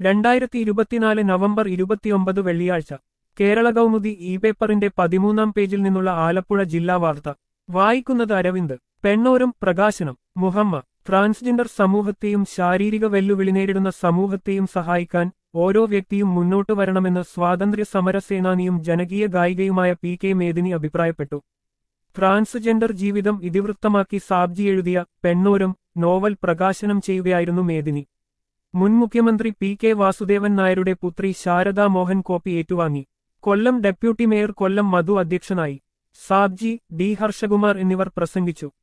രണ്ടായിരത്തി ഇരുപത്തിനാല് നവംബർ ഇരുപത്തിയൊമ്പത് വെള്ളിയാഴ്ച കേരള കൗമുദി ഇ പേപ്പറിന്റെ പതിമൂന്നാം പേജിൽ നിന്നുള്ള ആലപ്പുഴ ജില്ലാ വാർത്ത വായിക്കുന്നത് അരവിന്ദ് പെണ്ണോരും പ്രകാശനം മുഹമ്മ ട്രാൻസ്ജെൻഡർ സമൂഹത്തെയും ശാരീരിക വെല്ലുവിളി നേരിടുന്ന സമൂഹത്തെയും സഹായിക്കാൻ ഓരോ വ്യക്തിയും മുന്നോട്ടു വരണമെന്ന് സ്വാതന്ത്ര്യ സമരസേനാനിയും ജനകീയ ഗായികയുമായ പി കെ മേദിനി അഭിപ്രായപ്പെട്ടു ട്രാൻസ്ജെൻഡർ ജീവിതം ഇതിവൃത്തമാക്കി സാബ്ജി എഴുതിയ പെണ്ണോരും നോവൽ പ്രകാശനം ചെയ്യുകയായിരുന്നു മേദിനി മുൻ മുഖ്യമന്ത്രി പി കെ വാസുദേവൻ നായരുടെ പുത്രി ശാരദാ മോഹൻ കോപ്പി ഏറ്റുവാങ്ങി കൊല്ലം ഡെപ്യൂട്ടി മേയർ കൊല്ലം മധു അധ്യക്ഷനായി സാബ്ജി ഡി ഹർഷകുമാർ എന്നിവർ പ്രസംഗിച്ചു